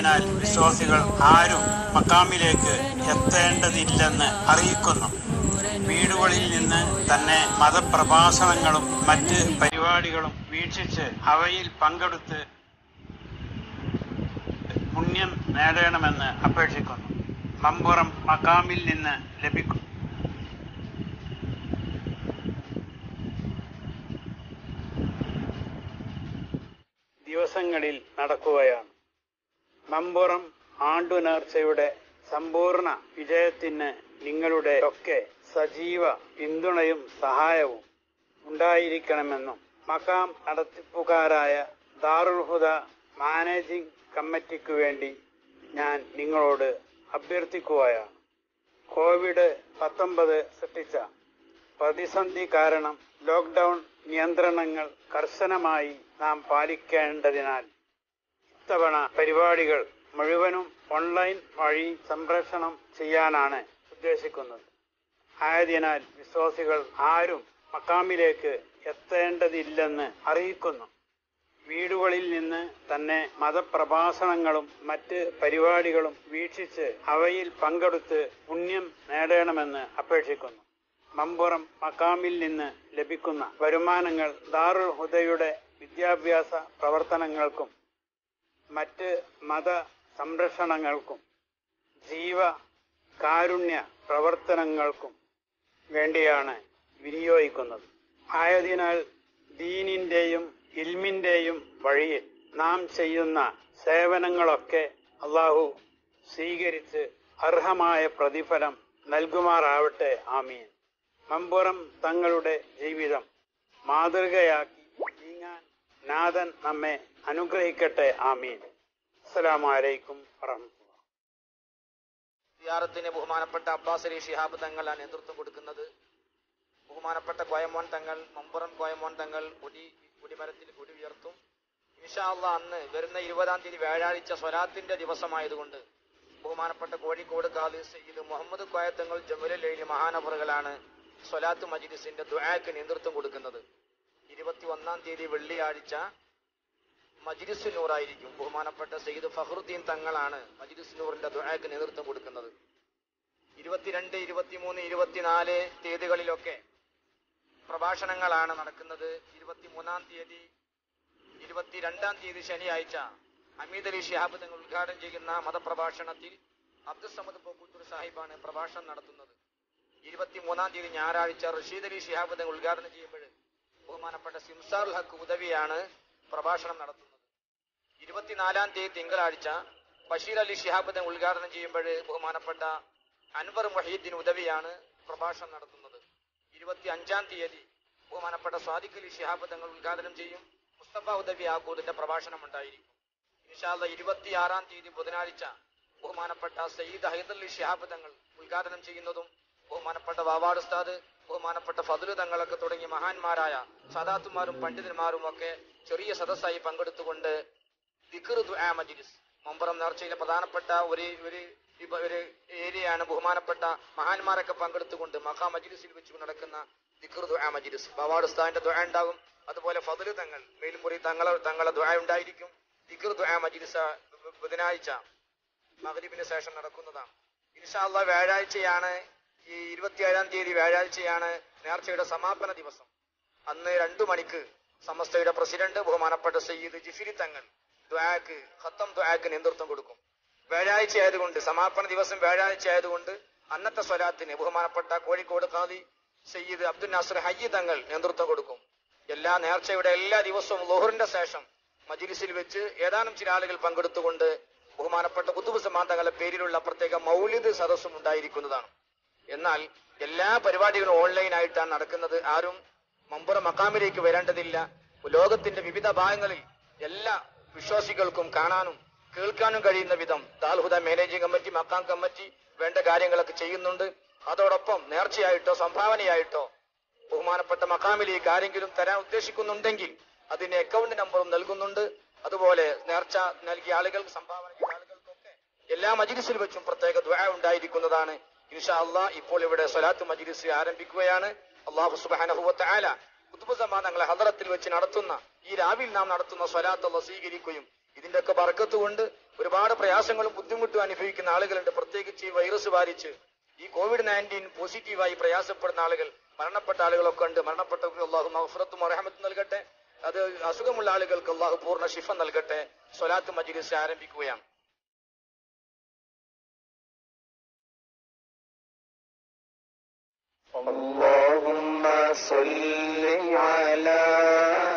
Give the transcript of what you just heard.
ആയതിനാൽ വിശ്വാസികൾ ആരും മക്കാമിലേക്ക് എത്തേണ്ടതില്ലെന്ന് അറിയിക്കുന്നു വീടുകളിൽ നിന്ന് തന്നെ മതപ്രഭാഷണങ്ങളും മറ്റ് പരിപാടികളും വീക്ഷിച്ച് അവയിൽ പങ്കെടുത്ത് പുണ്യം നേടണമെന്ന് അപേക്ഷിക്കുന്നു മമ്പുറം മക്കാമിൽ നിന്ന് ലഭിക്കും ദിവസങ്ങളിൽ നടക്കുകയാണ് മമ്പുറം ആണ്ടുനേർച്ചയുടെ സമ്പൂർണ്ണ വിജയത്തിന് നിങ്ങളുടെ ഒക്കെ സജീവ പിന്തുണയും സഹായവും ഉണ്ടായിരിക്കണമെന്നും മക്കാം നടത്തിപ്പുകാരായ ദാറുൽ ഹുദ മാനേജിംഗ് കമ്മിറ്റിക്കു വേണ്ടി ഞാൻ നിങ്ങളോട് അഭ്യർത്ഥിക്കുകയാണ് കോവിഡ് പത്തൊമ്പത് സൃഷ്ടിച്ച പ്രതിസന്ധി കാരണം ലോക്ക്ഡൌൺ നിയന്ത്രണങ്ങൾ കർശനമായി നാം പാലിക്കേണ്ടതിനാൽ ഇത്തവണ പരിപാടികൾ മുഴുവനും ഓൺലൈൻ വഴി സംപ്രേഷണം ചെയ്യാനാണ് ഉദ്ദേശിക്കുന്നത് ആയതിനാൽ വിശ്വാസികൾ ആരും മക്കാമിലേക്ക് എത്തേണ്ടതില്ലെന്ന് അറിയിക്കുന്നു വീടുകളിൽ നിന്ന് തന്നെ മതപ്രഭാഷണങ്ങളും മറ്റ് പരിപാടികളും വീക്ഷിച്ച് അവയിൽ പങ്കെടുത്ത് പുണ്യം നേടണമെന്ന് അപേക്ഷിക്കുന്നു മമ്പുറം മക്കാമിൽ നിന്ന് ലഭിക്കുന്ന വരുമാനങ്ങൾ ദാറുൽ ഹുദയുടെ വിദ്യാഭ്യാസ പ്രവർത്തനങ്ങൾക്കും മറ്റ് മത സംരക്ഷണങ്ങൾക്കും ജീവ കാരുണ്യ പ്രവർത്തനങ്ങൾക്കും വേണ്ടിയാണ് വിനിയോഗിക്കുന്നത് ആയതിനാൽ ദീനിന്റെയും ഇൽമിന്റെയും വഴിയിൽ നാം ചെയ്യുന്ന സേവനങ്ങളൊക്കെ അള്ളാഹു സ്വീകരിച്ച് അർഹമായ പ്രതിഫലം നൽകുമാറാവട്ടെ ആമീൻ മമ്പുറം തങ്ങളുടെ ജീവിതം മാതൃകയാക്കി നീങ്ങാൻ നാഥൻ നമ്മെ അനുഗ്രഹിക്കട്ടെ ആമീൻ അസ്സലാമു അലൈക്കും വറഹ്മത്തുള്ളാഹി സിയാറത്തിന് ബഹുമാനപ്പെട്ട അബ്ബാസ് അലി ഷിഹാബ് തങ്ങളാണ് നേതൃത്വം കൊടുക്കുന്നത് ബഹുമാനപ്പെട്ട കോയമോൻ തങ്ങൾ മമ്പുറം കോയമോൻ തങ്ങൾ കൊടി കൊടിമരത്തിൽ കൊടി ഉയർത്തും ഇൻഷാല്ല അന്ന് വരുന്ന ഇരുപതാം തീയതി വ്യാഴാഴ്ച സ്വലാത്തിന്റെ ദിവസമായതുകൊണ്ട് ബഹുമാനപ്പെട്ട കോഴിക്കോട് കാലി സയ്യിദ് മുഹമ്മദ് കോയത്തങ്ങൾ ജമുലയിൽ മഹാനവറുകളാണ് സ്വലാത്ത് മജിലിസിന്റെ ദുആക്ക് നേതൃത്വം കൊടുക്കുന്നത് ഇരുപത്തി ഒന്നാം തീയതി വെള്ളിയാഴ്ച മജ്ലിസ് നൂറായിരിക്കും ബഹുമാനപ്പെട്ട സയ്യിദ് ഫഹറുദ്ദീൻ തങ്ങളാണ് മജ്ലിസ് നൂറിന്റെ ദുആക്ക് നേതൃത്വം കൊടുക്കുന്നത് ഇരുപത്തിരണ്ട് ഇരുപത്തിമൂന്ന് ഇരുപത്തിനാല് തീയതികളിലൊക്കെ പ്രഭാഷണങ്ങളാണ് നടക്കുന്നത് ഇരുപത്തിമൂന്നാം തീയതി ഇരുപത്തിരണ്ടാം തീയതി ശനിയാഴ്ച ഹമീദ് അലി ഷിഹാബ് തങ്ങൾ ഉദ്ഘാടനം ചെയ്യുന്ന മതപ്രഭാഷണത്തിൽ അബ്ദുസമദ് പോക്കൂത്തൂർ സാഹിബാണ് പ്രഭാഷണം നടത്തുന്നത് ഇരുപത്തിമൂന്നാം തീയതി ഞായറാഴ്ച റഷീദ് അലി ഷിഹാബ് തങ്ങൾ ഉദ്ഘാടനം ചെയ്യുമ്പോൾ ബഹുമാനപ്പെട്ട സിംസാറുൽ ഹക്ക് ഉദവിയാണ് പ്രഭാഷണം നടത്തുന്നത് ഇരുപത്തിനാലാം തീയതി തിങ്കളാഴ്ച ബഷീർ അലി ഷിഹാബ് തങ്ങൾ ഉദ്ഘാടനം ചെയ്യുമ്പോൾ ബഹുമാനപ്പെട്ട അൻവർ മൊഹീദ്ദീൻ ഉദവിയാണ് പ്രഭാഷണം നടത്തുന്നത് ഇരുപത്തി അഞ്ചാം തീയതി ബഹുമാനപ്പെട്ട സ്വാദിഖ് അലി ഷിഹാബ് തങ്ങൾ ഉദ്ഘാടനം ചെയ്യും മുസ്തഫ ഉദവി ആക്കൂദിന്റെ പ്രഭാഷണം ഉണ്ടായിരിക്കും ഇൻഷാല്ല ഇരുപത്തിയാറാം തീയതി ബുധനാഴ്ച ബഹുമാനപ്പെട്ട സയ്യിദ് ഹൈദർലി ഷിഹാബ് തങ്ങൾ ഉദ്ഘാടനം ചെയ്യുന്നതും ബഹുമാനപ്പെട്ട വാവാട് ഉസ്താദ് ബഹുമാനപ്പെട്ട ഫതുല് തങ്ങളൊക്കെ തുടങ്ങിയ മഹാന്മാരായ സദാത്തുമാരും പണ്ഡിതന്മാരും ഒക്കെ ചെറിയ സദസ്സായി പങ്കെടുത്തുകൊണ്ട് ദിക്ർ ദുആ മജ്ലിസ് മമ്പറം നേർച്ചയിലെ പ്രധാനപ്പെട്ട ഒരു ഒരു വിഭ- ഒരു ഏരിയയാണ് ബഹുമാനപ്പെട്ട മഹാന്മാരൊക്കെ പങ്കെടുത്തുകൊണ്ട് മഹാ മജ്ലിസിൽ വെച്ച് നടക്കുന്ന ദിക്ർ ദുആ മജ്ലിസ് ബാവാട് ഉസ്താദിന്റെ ദുആ ഉണ്ടാകും അതുപോലെ ഫതുല് തങ്ങൾ മേലുമുറി തങ്ങളെ തങ്ങളെ ദുആ ഉണ്ടായിരിക്കും ദിക്ർ ദുആ മജ്ലിസ് ബു- ബുധനാഴ്ച മഗ്രിബിന് ശേഷം നടക്കുന്നതാണ് ഇൻഷാല്ല വ്യാഴാഴ്ചയാണ് ഈ ഇരുപത്തിയേഴാം തീയതി വ്യാഴാഴ്ചയാണ് നേർച്ചയുടെ സമാപന ദിവസം അന്ന് രണ്ടു മണിക്ക് സമസ്തയുടെ പ്രസിഡന്റ് ബഹുമാനപ്പെട്ട സയ്യിദ് ജിഫിരി തങ്ങൾ ദ്വാക്ക് ഖത്തം ദ്വാക്ക് നേതൃത്വം കൊടുക്കും വ്യാഴാഴ്ച ആയതുകൊണ്ട് സമാപന ദിവസം വ്യാഴാഴ്ച ആയതുകൊണ്ട് അന്നത്തെ സ്വലാത്തിന് ബഹുമാനപ്പെട്ട കോഴിക്കോട് ഖാദി സയ്യിദ് അബ്ദുൽ നാസർ ഹയ്യി തങ്ങൾ നേതൃത്വം കൊടുക്കും എല്ലാ നേർച്ചയുടെ എല്ലാ ദിവസവും ലോഹറിന്റെ ശേഷം മജിലിസിൽ വെച്ച് ഏതാനും ചില ആളുകൾ പങ്കെടുത്തുകൊണ്ട് ബഹുമാനപ്പെട്ട കുത്തുബ് സമാൻ തങ്ങളുടെ പേരിലുള്ള പ്രത്യേക മൗലിദ് സദസ്സും ഉണ്ടായിരിക്കുന്നതാണ് എന്നാൽ എല്ലാ പരിപാടികളും ഓൺലൈൻ ആയിട്ടാണ് നടക്കുന്നത് ആരും മമ്പുറ മക്കാമിലേക്ക് വരേണ്ടതില്ല ലോകത്തിന്റെ വിവിധ ഭാഗങ്ങളിൽ എല്ലാ വിശ്വാസികൾക്കും കാണാനും കേൾക്കാനും കഴിയുന്ന വിധം ദാൽഹുദ മാനേജിംഗ് കമ്മിറ്റി മക്കാം കമ്മിറ്റി വേണ്ട കാര്യങ്ങളൊക്കെ ചെയ്യുന്നുണ്ട് അതോടൊപ്പം നേർച്ചയായിട്ടോ സംഭാവനയായിട്ടോ ബഹുമാനപ്പെട്ട മക്കാമിലേക്ക് ആരെങ്കിലും തരാൻ ഉദ്ദേശിക്കുന്നുണ്ടെങ്കിൽ അതിന് അക്കൗണ്ട് നമ്പറും നൽകുന്നുണ്ട് അതുപോലെ നേർച്ച നൽകിയ ആളുകൾക്ക് സംഭാവന ചെയ്ത ആളുകൾക്കൊക്കെ എല്ലാ മജിലിസിൽ വെച്ചും പ്രത്യേക ദ്വാ ഉണ്ടായിരിക്കുന്നതാണ് ഇൻഷാ അള്ളാ ഇപ്പോൾ ഇവിടെ സ്വലാത്ത് മജിലിസ് ആരംഭിക്കുകയാണ് അള്ളാഹു സുബാനഹുവത്ത് ആല കുത്തുബുസമാ ഞങ്ങളെ ഹദറത്തിൽ വെച്ച് നടത്തുന്ന ഈ രാവിൽ നാം നടത്തുന്ന സ്വലാത്ത് അള്ള സ്വീകരിക്കുകയും ഇതിന്റെ ഒക്കെ ബർക്കത്ത് കൊണ്ട് ഒരുപാട് പ്രയാസങ്ങളും ബുദ്ധിമുട്ടും അനുഭവിക്കുന്ന ആളുകളുണ്ട് പ്രത്യേകിച്ച് ഈ വൈറസ് ബാധിച്ച് ഈ കോവിഡ് നയൻറ്റീൻ പോസിറ്റീവായി പ്രയാസപ്പെടുന്ന ആളുകൾ മരണപ്പെട്ട ആളുകളൊക്കെ ഉണ്ട് മരണപ്പെട്ടവർക്ക് അള്ളാഹു മഹഫറത്തും അറഹമത്തും നൽകട്ടെ അത് അസുഖമുള്ള ആളുകൾക്ക് അള്ളാഹു പൂർണ്ണ ശിഫ നൽകട്ടെ സ്വലാത്ത് മജിലിസ് ആരംഭിക്കുകയാണ് اللهم صل على